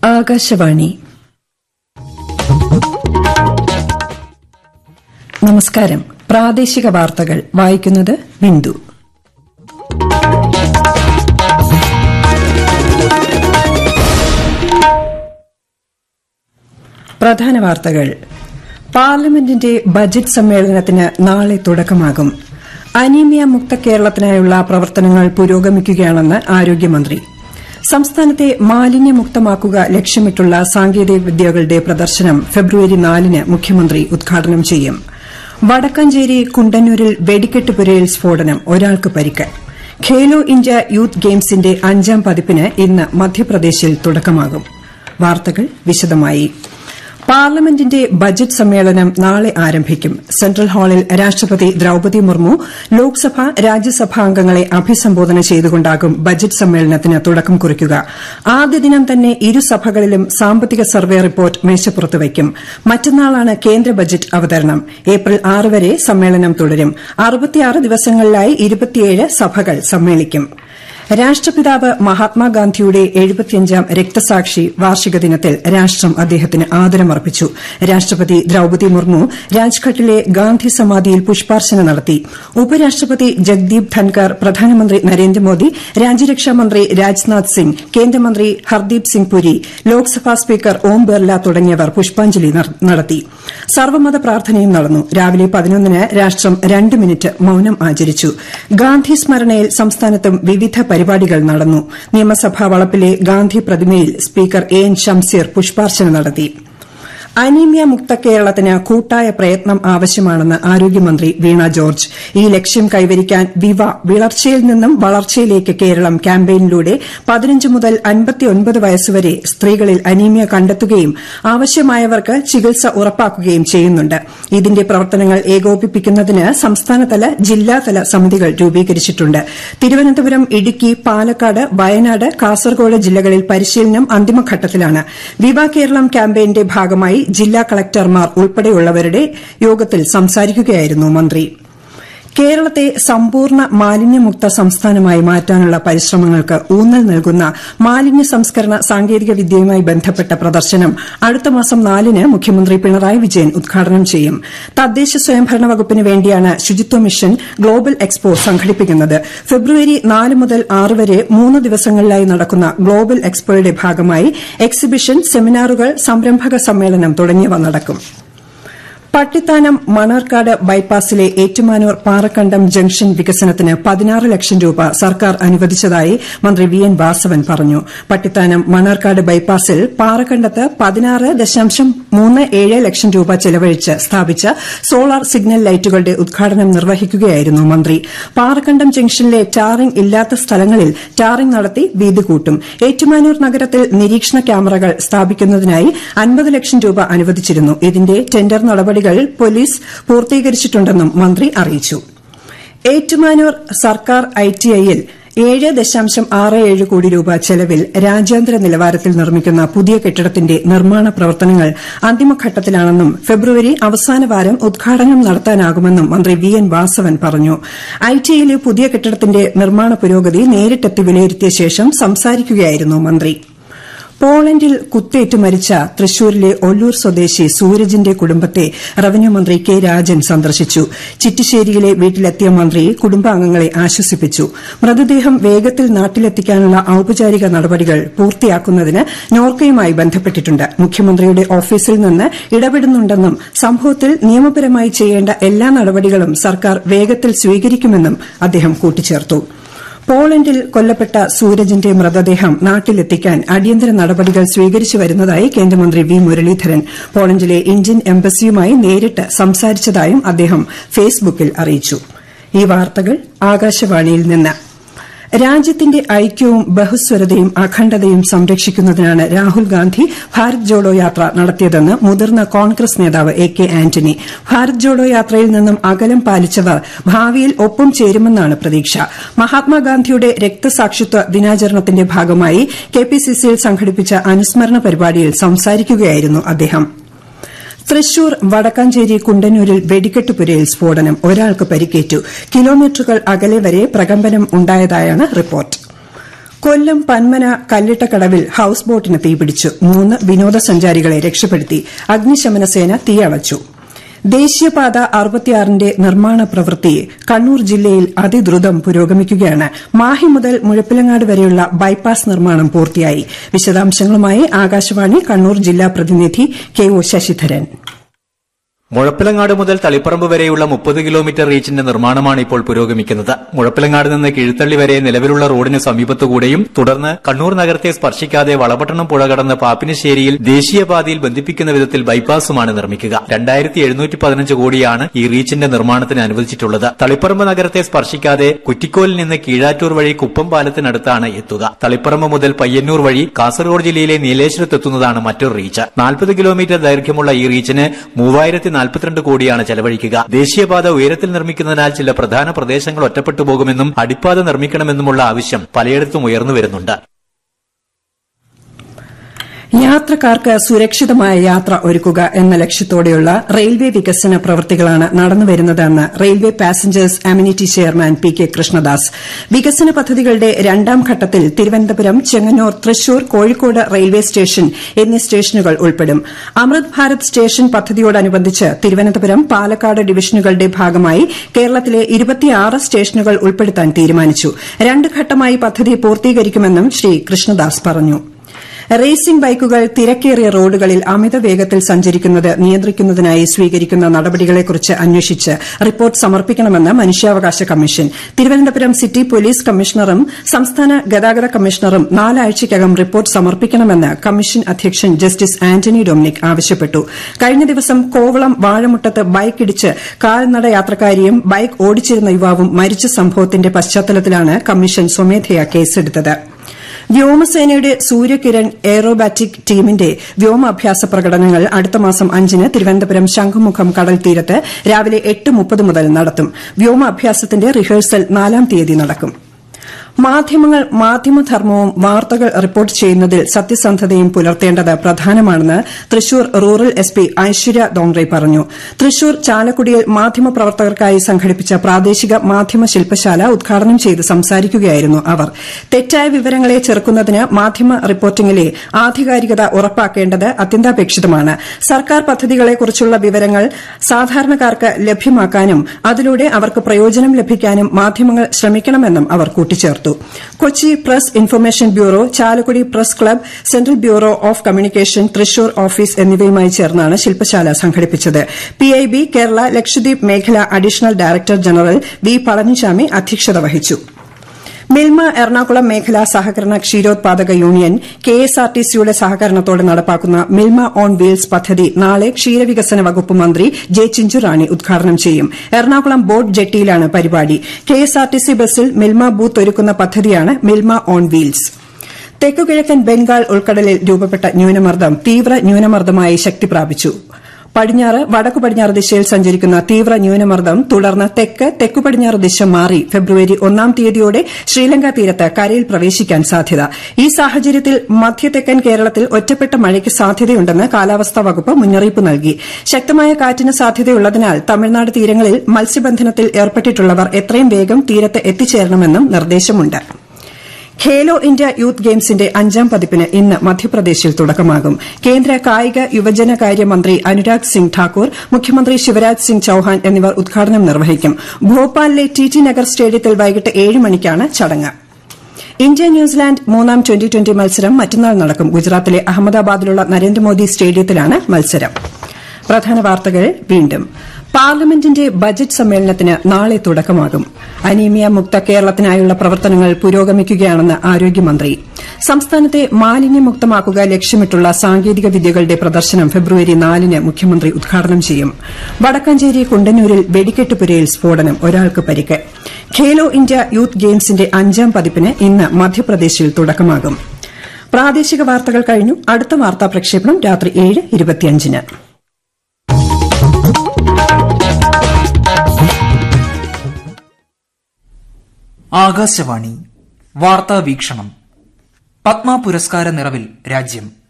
ആകാശവാണി നമസ്കാരം പ്രാദേശിക വാർത്തകൾ വായിക്കുന്നത് ബിന്ദു പ്രധാന വാർത്തകൾ പാർലമെന്റിന്റെ ബജറ്റ് സമ്മേളനത്തിന് നാളെ തുടക്കമാകും അനീമിയ മുക്ത കേരളത്തിനായുള്ള പ്രവർത്തനങ്ങൾ പുരോഗമിക്കുകയാണെന്ന് ആരോഗ്യമന്ത്രി സംസ്ഥാനത്തെ മാലിന്യമുക്തമാക്കുക ലക്ഷ്യമിട്ടുള്ള സാങ്കേതിക വിദ്യകളുടെ പ്രദർശനം ഫെബ്രുവരി നാലിന് മുഖ്യമന്ത്രി ഉദ്ഘാടനം ചെയ്യും വടക്കഞ്ചേരി കുണ്ടന്നൂരിൽ വെടിക്കെട്ട് പുരയിൽ സ്ഫോടനം ഒരാൾക്ക് പരിക്ക് ഖേലോ ഇന്ത്യ യൂത്ത് ഗെയിംസിന്റെ അഞ്ചാം പതിപ്പിന് ഇന്ന് മധ്യപ്രദേശിൽ തുടക്കമാകും വാർത്തകൾ വിശദമായി പാർലമെന്റിന്റെ ബജറ്റ് സമ്മേളനം നാളെ ആരംഭിക്കും സെൻട്രൽ ഹാളിൽ രാഷ്ട്രപതി ദ്രൌപതി മുർമു ലോക്സഭ രാജ്യസഭാ അംഗങ്ങളെ അഭിസംബോധന ചെയ്തുകൊണ്ടാകും ബജറ്റ് സമ്മേളനത്തിന് തുടക്കം കുറിക്കുക ആദ്യ ദിനം തന്നെ ഇരുസഭകളിലും സാമ്പത്തിക സർവേ റിപ്പോർട്ട് മേശപ്പുറത്ത് വയ്ക്കും മറ്റന്നാളാണ് കേന്ദ്ര ബജറ്റ് അവതരണം ഏപ്രിൽ ആറ് വരെ സമ്മേളനം തുടരും ദിവസങ്ങളിലായി ഇരുപത്തിയേഴ് സഭകൾ സമ്മേളിക്കും രാഷ്ട്രപിതാവ് മഹാത്മാഗാന്ധിയുടെ എഴുപത്തിയഞ്ചാം രക്തസാക്ഷി വാർഷിക ദിനത്തിൽ രാഷ്ട്രം അദ്ദേഹത്തിന് ആദരമർപ്പിച്ചു രാഷ്ട്രപതി ദ്രൌപതി മുർമു രാജ്ഘട്ടിലെ ഗാന്ധി സമാധിയിൽ പുഷ്പാർച്ചന നടത്തി ഉപരാഷ്ട്രപതി ജഗ്ദീപ് ധൻകർ പ്രധാനമന്ത്രി നരേന്ദ്രമോദി രാജ്യരക്ഷാമന്ത്രി രാജ്നാഥ് സിംഗ് കേന്ദ്രമന്ത്രി ഹർദീപ് സിംഗ് പുരി ലോക്സഭാ സ്പീക്കർ ഓം ബിർല തുടങ്ങിയവർ പുഷ്പാഞ്ജലി നടത്തി സർവ്വമത പ്രാർത്ഥനയും നടന്നു രാവിലെ പതിനൊന്നിന് രാഷ്ട്രം രണ്ട് മിനിറ്റ് മൌനം ആചരിച്ചു ഗാന്ധി സ്മരണയിൽ സംസ്ഥാനത്തും വിവിധ പരിപാടികൾ നടന്നു നിയമസഭാ വളപ്പിലെ ഗാന്ധി പ്രതിമയിൽ സ്പീക്കർ എ എൻ ഷംസീർ പുഷ്പാർച്ചന നടത്തി അനീമിയ മുക്ത കേരളത്തിന് കൂട്ടായ പ്രയത്നം ആവശ്യമാണെന്ന് ആരോഗ്യമന്ത്രി വീണ ജോർജ് ഈ ലക്ഷ്യം കൈവരിക്കാൻ വിവ വിളർച്ചയിൽ നിന്നും വളർച്ചയിലേക്ക് കേരളം ക്യാമ്പയിനിലൂടെ പതിനഞ്ച് മുതൽ അൻപത്തിയൊൻപത് വയസ്സുവരെ സ്ത്രീകളിൽ അനീമിയ കണ്ടെത്തുകയും ആവശ്യമായവർക്ക് ചികിത്സ ഉറപ്പാക്കുകയും ചെയ്യുന്നുണ്ട് ഇതിന്റെ പ്രവർത്തനങ്ങൾ ഏകോപിപ്പിക്കുന്നതിന് സംസ്ഥാനതല ജില്ലാതല സമിതികൾ രൂപീകരിച്ചിട്ടുണ്ട് തിരുവനന്തപുരം ഇടുക്കി പാലക്കാട് വയനാട് കാസർഗോഡ് ജില്ലകളിൽ പരിശീലനം അന്തിമഘട്ടത്തിലാണ് വിവ കേരളം ക്യാമ്പയിന്റെ ഭാഗമായി ജില്ലാ കളക്ടർമാർ ഉൾപ്പെടെയുള്ളവരുടെ യോഗത്തിൽ സംസാരിക്കുകയായിരുന്നു മന്ത്രി കേരളത്തെ സമ്പൂർണ്ണ മാലിന്യമുക്ത സംസ്ഥാനമായി മാറ്റാനുള്ള പരിശ്രമങ്ങൾക്ക് ഊന്നൽ നൽകുന്ന മാലിന്യ സംസ്കരണ സാങ്കേതിക വിദ്യയുമായി ബന്ധപ്പെട്ട പ്രദർശനം അടുത്ത മാസം നാലിന് മുഖ്യമന്ത്രി പിണറായി വിജയൻ ഉദ്ഘാടനം ചെയ്യും തദ്ദേശ സ്വയംഭരണ വകുപ്പിന് വേണ്ടിയാണ് ശുചിത്വ മിഷൻ ഗ്ലോബൽ എക്സ്പോ സംഘടിപ്പിക്കുന്നത് ഫെബ്രുവരി നാല് മുതൽ ആറ് വരെ മൂന്ന് ദിവസങ്ങളിലായി നടക്കുന്ന ഗ്ലോബൽ എക്സ്പോയുടെ ഭാഗമായി എക്സിബിഷൻ സെമിനാറുകൾ സംരംഭക സമ്മേളനം തുടങ്ങിയവ നടക്കും പട്ടിത്താനം മണർക്കാട് ബൈപ്പാസിലെ ഏറ്റുമാനൂർ പാറക്കണ്ടം ജംഗ്ഷൻ വികസനത്തിന് പതിനാറ് ലക്ഷം രൂപ സർക്കാർ അനുവദിച്ചതായി മന്ത്രി വി എൻ വാസവൻ പറഞ്ഞു പട്ടിത്താനം മണർക്കാട് ബൈപ്പാസിൽ പാറക്കണ്ടത്ത് പതിനാറ് ദശാംശം മൂന്ന് ഏഴ് ലക്ഷം രൂപ ചെലവഴിച്ച് സ്ഥാപിച്ച സോളാർ സിഗ്നൽ ലൈറ്റുകളുടെ ഉദ്ഘാടനം നിർവഹിക്കുകയായിരുന്നു മന്ത്രി പാറക്കണ്ടം ജംഗ്ഷനിലെ ടാറിംഗ് ഇല്ലാത്ത സ്ഥലങ്ങളിൽ ടാറിംഗ് നടത്തി വീതി കൂട്ടും ഏറ്റുമാനൂർ നഗരത്തിൽ നിരീക്ഷണ ക്യാമറകൾ സ്ഥാപിക്കുന്നതിനായി അൻപത് ലക്ഷം രൂപ അനുവദിച്ചിരുന്നു ഇതിന്റെ ടെൻഡർ നടപടികൾ നടപടികൾ പോലീസ് പൂർത്തീകരിച്ചിട്ടുണ്ടെന്നും മന്ത്രി അറിയിച്ചു ഏറ്റുമാനൂർ സർക്കാർ ഐടിഐയിൽ ഏഴ് ദശാംശം ആറ് ഏഴ് കോടി രൂപ ചെലവിൽ രാജ്യാന്തര നിലവാരത്തിൽ നിർമ്മിക്കുന്ന പുതിയ കെട്ടിടത്തിന്റെ നിർമ്മാണ പ്രവർത്തനങ്ങൾ അന്തിമഘട്ടത്തിലാണെന്നും ഫെബ്രുവരി അവസാന വാരം ഉദ്ഘാടനം നടത്താനാകുമെന്നും മന്ത്രി വി എൻ വാസവൻ പറഞ്ഞു ഐടിഐയിലെ പുതിയ കെട്ടിടത്തിന്റെ നിർമ്മാണ പുരോഗതി നേരിട്ടെത്തി വിലയിരുത്തിയ ശേഷം സംസാരിക്കുകയായിരുന്നു മന്ത്രി പോളണ്ടിൽ കുത്തേറ്റ് മരിച്ച തൃശൂരിലെ ഒല്ലൂർ സ്വദേശി സൂരജിന്റെ കുടുംബത്തെ റവന്യൂ മന്ത്രി കെ രാജൻ സന്ദർശിച്ചു ചിറ്റിശ്ശേരിയിലെ വീട്ടിലെത്തിയ മന്ത്രി കുടുംബാംഗങ്ങളെ ആശ്വസിപ്പിച്ചു മൃതദേഹം വേഗത്തിൽ നാട്ടിലെത്തിക്കാനുള്ള ഔപചാരിക നടപടികൾ പൂർത്തിയാക്കുന്നതിന് നോർക്കയുമായി ബന്ധപ്പെട്ടിട്ടുണ്ട് മുഖ്യമന്ത്രിയുടെ ഓഫീസിൽ നിന്ന് ഇടപെടുന്നുണ്ടെന്നും സംഭവത്തിൽ നിയമപരമായി ചെയ്യേണ്ട എല്ലാ നടപടികളും സർക്കാർ വേഗത്തിൽ സ്വീകരിക്കുമെന്നും അദ്ദേഹം കൂട്ടിച്ചേർത്തു പോളണ്ടിൽ കൊല്ലപ്പെട്ട സൂരജിന്റെ മൃതദേഹം നാട്ടിലെത്തിക്കാൻ അടിയന്തര നടപടികൾ സ്വീകരിച്ചു വരുന്നതായി കേന്ദ്രമന്ത്രി വി മുരളീധരൻ പോളണ്ടിലെ ഇന്ത്യൻ എംബസിയുമായി നേരിട്ട് സംസാരിച്ചതായും അദ്ദേഹം ഫേസ്ബുക്കിൽ അറിയിച്ചു ഈ വാർത്തകൾ ആകാശവാണിയിൽ നിന്ന് രാജ്യത്തിന്റെ ഐക്യവും ബഹുസ്വരതയും അഖണ്ഡതയും സംരക്ഷിക്കുന്നതിനാണ് രാഹുൽ ഗാന്ധി ഭാരത് ജോഡോ യാത്ര നടത്തിയതെന്ന് മുതിർന്ന കോൺഗ്രസ് നേതാവ് എ കെ ആന്റണി ഭാരത് ജോഡോ യാത്രയിൽ നിന്നും അകലം പാലിച്ചവർ ഭാവിയിൽ ഒപ്പം ചേരുമെന്നാണ് പ്രതീക്ഷ മഹാത്മാഗാന്ധിയുടെ രക്തസാക്ഷിത്വ ദിനാചരണത്തിന്റെ ഭാഗമായി കെപിസിസിയിൽ സംഘടിപ്പിച്ച അനുസ്മരണ പരിപാടിയിൽ സംസാരിക്കുകയായിരുന്നു അദ്ദേഹം തൃശൂർ വടക്കാഞ്ചേരി കുണ്ടന്നൂരിൽ വെടിക്കെട്ട് പുരയിൽ സ്ഫോടനം ഒരാൾക്ക് പരിക്കേറ്റു കിലോമീറ്ററുകൾ അകലെ വരെ പ്രകമ്പനം ഉണ്ടായതായാണ് റിപ്പോർട്ട് കൊല്ലം പന്മന കല്ലിട്ടക്കടവിൽ ഹൌസ് ബോട്ടിന് തീപിടിച്ചു മൂന്ന് വിനോദസഞ്ചാരികളെ രക്ഷപ്പെടുത്തി അഗ്നിശമന സേന തീയണച്ചു ദേശീയപാത അറുപത്തിയാറിന്റെ നിർമ്മാണ പ്രവൃത്തി കണ്ണൂർ ജില്ലയിൽ അതിദ്രുതം പുരോഗമിക്കുകയാണ് മാഹി മുതൽ മുഴപ്പിലങ്ങാട് വരെയുള്ള ബൈപ്പാസ് നിർമ്മാണം പൂർത്തിയായി വിശദാംശങ്ങളുമായി ആകാശവാണി കണ്ണൂർ ജില്ലാ പ്രതിനിധി കെ ഒ ശശിധരൻ മുഴപ്പിലങ്ങാട് മുതൽ തളിപ്പറമ്പ് വരെയുള്ള മുപ്പത് കിലോമീറ്റർ റീച്ചിന്റെ നിർമ്മാണമാണ് ഇപ്പോൾ പുരോഗമിക്കുന്നത് മുഴപ്പിലങ്ങാട് നിന്ന് കീഴ്ത്തള്ളി വരെ നിലവിലുള്ള റോഡിന് സമീപത്തുകൂടെയും തുടർന്ന് കണ്ണൂർ നഗരത്തെ സ്പർശിക്കാതെ വളപട്ടണം പുഴ കടന്ന് പാപ്പിനിശ്ശേരിയിൽ ദേശീയപാതയിൽ ബന്ധിപ്പിക്കുന്ന വിധത്തിൽ ബൈപ്പാസുമാണ് നിർമ്മിക്കുക രണ്ടായിരത്തി എഴുന്നൂറ്റി പതിനഞ്ച് കോടിയാണ് ഈ റീച്ചിന്റെ നിർമ്മാണത്തിന് അനുവദിച്ചിട്ടുള്ളത് തളിപ്പറമ്പ് നഗരത്തെ സ്പർശിക്കാതെ കുറ്റിക്കോലിൽ നിന്ന് കീഴാറ്റൂർ വഴി കുപ്പം പാലത്തിനടുത്താണ് എത്തുക തളിപ്പറമ്പ് മുതൽ പയ്യന്നൂർ വഴി കാസർഗോഡ് ജില്ലയിലെ നീലേശ്വരത്തെത്തുന്നതാണ് മറ്റൊരു റീച്ച് നാൽപ്പത് കിലോമീറ്റർ ദൈർഘ്യമുള്ള ഈ റീച്ചിന് മൂവായിരത്തി നാൽപ്പത്തിരണ്ട് കോടിയാണ് ചെലവഴിക്കുക ദേശീയപാത ഉയരത്തിൽ നിർമ്മിക്കുന്നതിനാൽ ചില പ്രധാന പ്രദേശങ്ങൾ ഒറ്റപ്പെട്ടു പോകുമെന്നും അടിപ്പാത നിർമ്മിക്കണമെന്നുമുള്ള ആവശ്യം പലയിടത്തും ഉയർന്നു വരുന്നുണ്ട് യാത്രക്കാർക്ക് സുരക്ഷിതമായ യാത്ര ഒരുക്കുക എന്ന ലക്ഷ്യത്തോടെയുള്ള റെയിൽവേ വികസന പ്രവൃത്തികളാണ് നടന്നുവരുന്നതെന്ന് railway passengers amenity chairman P K Krishnadas വികസന പദ്ധതികളുടെ രണ്ടാം ഘട്ടത്തിൽ തിരുവനന്തപുരം ചെങ്ങന്നൂർ തൃശൂർ കോഴിക്കോട് റെയിൽവേ സ്റ്റേഷൻ എന്നീ സ്റ്റേഷനുകൾ ഉൾപ്പെടും അമൃത് ഭാരത് സ്റ്റേഷൻ പദ്ധതിയോടനുബന്ധിച്ച് തിരുവനന്തപുരം പാലക്കാട് ഡിവിഷനുകളുടെ ഭാഗമായി കേരളത്തിലെ ഇരുപത്തിയാറ് സ്റ്റേഷനുകൾ ഉൾപ്പെടുത്താൻ തീരുമാനിച്ചു രണ്ട് ഘട്ടമായി പദ്ധതി പൂർത്തീകരിക്കുമെന്നും ശ്രീ കൃഷ്ണദാസ് പറഞ്ഞു റേസിംഗ് ബൈക്കുകൾ തിരക്കേറിയ റോഡുകളിൽ അമിത വേഗത്തിൽ സഞ്ചരിക്കുന്നത് നിയന്ത്രിക്കുന്നതിനായി സ്വീകരിക്കുന്ന നടപടികളെക്കുറിച്ച് അന്വേഷിച്ച് റിപ്പോർട്ട് സമർപ്പിക്കണമെന്ന് മനുഷ്യാവകാശ കമ്മീഷൻ തിരുവനന്തപുരം സിറ്റി പോലീസ് കമ്മീഷണറും സംസ്ഥാന ഗതാഗത കമ്മീഷണറും നാലാഴ്ചയ്ക്കകം റിപ്പോർട്ട് സമർപ്പിക്കണമെന്ന് കമ്മീഷൻ അധ്യക്ഷൻ ജസ്റ്റിസ് ആന്റണി ഡൊമിനിക് ആവശ്യപ്പെട്ടു കഴിഞ്ഞ ദിവസം കോവളം വാഴമുട്ടത്ത് ബൈക്കിടിച്ച് കാൽനട യാത്രക്കാരിയും ബൈക്ക് ഓടിച്ചിരുന്ന യുവാവും മരിച്ച സംഭവത്തിന്റെ പശ്ചാത്തലത്തിലാണ് കമ്മീഷൻ സ്വമേധയാ കേസെടുത്തത് വ്യോമസേനയുടെ സൂര്യകിരൺ എയറോബാറ്റിക് ടീമിന്റെ വ്യോമാഭ്യാസ പ്രകടനങ്ങൾ അടുത്ത മാസം അഞ്ചിന് തിരുവനന്തപുരം ശംഖുമുഖം കടൽ തീരത്ത് രാവിലെ എട്ട് മുപ്പത് മുതൽ നടത്തും വ്യോമാഭ്യാസത്തിന്റെ റിഹേഴ്സൽ നാലാം തീയതി നടക്കും മാധ്യമങ്ങൾ മാധ്യമധർമ്മവും വാർത്തകൾ റിപ്പോർട്ട് ചെയ്യുന്നതിൽ സത്യസന്ധതയും പുലർത്തേണ്ടത് പ്രധാനമാണെന്ന് Thrissur rural S P Aishwarya Dongre പറഞ്ഞു തൃശൂർ ചാലക്കുടിയിൽ മാധ്യമപ്രവർത്തകർക്കായി സംഘടിപ്പിച്ച പ്രാദേശിക മാധ്യമ ശില്പശാല ഉദ്ഘാടനം ചെയ്ത് സംസാരിക്കുകയായിരുന്നു അവർ തെറ്റായ വിവരങ്ങളെ ചെറുക്കുന്നതിന് മാധ്യമ റിപ്പോർട്ടിംഗിലെ ആധികാരികത ഉറപ്പാക്കേണ്ടത് അത്യന്താപേക്ഷിതമാണ് സർക്കാർ പദ്ധതികളെക്കുറിച്ചുള്ള വിവരങ്ങൾ സാധാരണക്കാർക്ക് ലഭ്യമാക്കാനും അതിലൂടെ അവർക്ക് പ്രയോജനം ലഭിക്കാനും മാധ്യമങ്ങൾ ശ്രമിക്കണമെന്നും അവർ കൂട്ടിച്ചേർത്തു Kochi press information bureau Chalakudy press club central bureau of communication Thrissur office എന്നിവയുമായി ചേർന്നാണ് ശില്പശാല സംഘടിപ്പിച്ചത് പിഐബി കേരള ലക്ഷദ്വീപ് മേഖല additional director general V Palaniswami അധ്യക്ഷത വഹിച്ചു മിൽമ എറണാകുളം മേഖലാ സഹകരണ ക്ഷീരോത്പാദക യൂണിയൻ കെഎസ്ആർടിസിയുടെ സഹകരണത്തോടെ നടപ്പാക്കുന്ന മിൽമ ഓൺ വീൽസ് പദ്ധതി നാളെ ക്ഷീരവികസന വകുപ്പ് മന്ത്രി ജെ ചിഞ്ചുറാണി ഉദ്ഘാടനം ചെയ്യും എറണാകുളം ബോട്ട് ജെട്ടിയിലാണ് പരിപാടി കെഎസ്ആർടിസി ബസ്സിൽ മിൽമ ബൂത്ത് ഒരുക്കുന്ന പദ്ധതിയാണ് മിൽമ ഓൺ വീൽസ് തെക്കുകിഴക്കൻ ബംഗാൾ ഉൾക്കടലിൽ രൂപപ്പെട്ട ന്യൂനമർദ്ദം തീവ്ര ന്യൂനമർദ്ദമായി ശക്തി പ്രാപിച്ചു പടിഞ്ഞാറ് വടക്കു പടിഞ്ഞാറ് ദിശയിൽ സഞ്ചരിക്കുന്ന തീവ്ര ന്യൂനമർദ്ദം തുടർന്ന് തെക്ക് തെക്കു പടിഞ്ഞാറ് ദിശ മാറി ഫെബ്രുവരി ഒന്നാം തീയതിയോടെ ശ്രീലങ്ക തീരത്ത് കരയിൽ പ്രവേശിക്കാൻ സാധ്യത ഈ സാഹചര്യത്തിൽ മധ്യതെക്കൻ കേരളത്തിൽ ഒറ്റപ്പെട്ട മഴയ്ക്ക് സാധ്യതയുണ്ടെന്ന് കാലാവസ്ഥാ വകുപ്പ് മുന്നറിയിപ്പ് നൽകി ശക്തമായ കാറ്റിന് സാധ്യതയുള്ളതിനാൽ തമിഴ്നാട് തീരങ്ങളിൽ മത്സ്യബന്ധനത്തിൽ ഏർപ്പെട്ടിട്ടുള്ളവർ എത്രയും വേഗം തീരത്ത് എത്തിച്ചേരണമെന്നും നിർദ്ദേശമുണ്ട് ഖേലോ ഇന്ത്യ യൂത്ത് ഗെയിംസിന്റെ അഞ്ചാം പതിപ്പിന് ഇന്ന് മധ്യപ്രദേശിൽ തുടക്കമാകും കേന്ദ്ര കായിക യുവജനകാര്യ മന്ത്രി അനുരാഗ് സിംഗ് ഠാക്കൂർ മുഖ്യമന്ത്രി ശിവരാജ് സിംഗ് ചൌഹാൻ എന്നിവർ ഉദ്ഘാടനം നിർവഹിക്കും ഭോപ്പാലിലെ ടി ടി നഗർ സ്റ്റേഡിയത്തിൽ വൈകിട്ട് ഏഴ് മണിക്കാണ് ചടങ്ങ് ഇന്ത്യ ന്യൂസിലാൻഡ് മൂന്നാം ട്വന്റി ട്വന്റി മത്സരം മറ്റന്നാൾ നടക്കും ഗുജറാത്തിലെ അഹമ്മദാബാദിലുള്ള നരേന്ദ്രമോദി സ്റ്റേഡിയത്തിലാണ് മത്സരം പ്രധാന വാർത്തകൾ വീണ്ടും പാർലമെന്റിന്റെ ബജറ്റ് സമ്മേളനത്തിന് നാളെ തുടക്കമാകും അനീമിയ മുക്ത കേരളത്തിനായുള്ള പ്രവർത്തനങ്ങൾ പുരോഗമിക്കുകയാണെന്ന് ആരോഗ്യമന്ത്രി സംസ്ഥാനത്തെ മാലിന്യമുക്തമാക്കുക ലക്ഷ്യമിട്ടുള്ള സാങ്കേതിക വിദ്യകളുടെ പ്രദർശനം ഫെബ്രുവരി നാലിന് മുഖ്യമന്ത്രി ഉദ്ഘാടനം ചെയ്യും വടക്കാഞ്ചേരി കുണ്ടന്നൂരിൽ വെടിക്കെട്ട് പുരയിൽ സ്ഫോടനം ഒരാൾക്ക് പരിക്ക് ഖേലോ ഇന്ത്യ യൂത്ത് ഗെയിംസിന്റെ അഞ്ചാം പതിപ്പിന് ഇന്ന് മധ്യപ്രദേശിൽ തുടക്കമാകും പ്രാദേശിക വാർത്തകൾ കഴിഞ്ഞു അടുത്ത വാർത്താ പ്രക്ഷേപണം രാത്രി ഏഴ് ഇരുപത്തിയഞ്ചിന് ആകാശവാണി വാർത്താ വീക്ഷണം പത്മ പുരസ്കാര നിറവിൽ രാജ്യം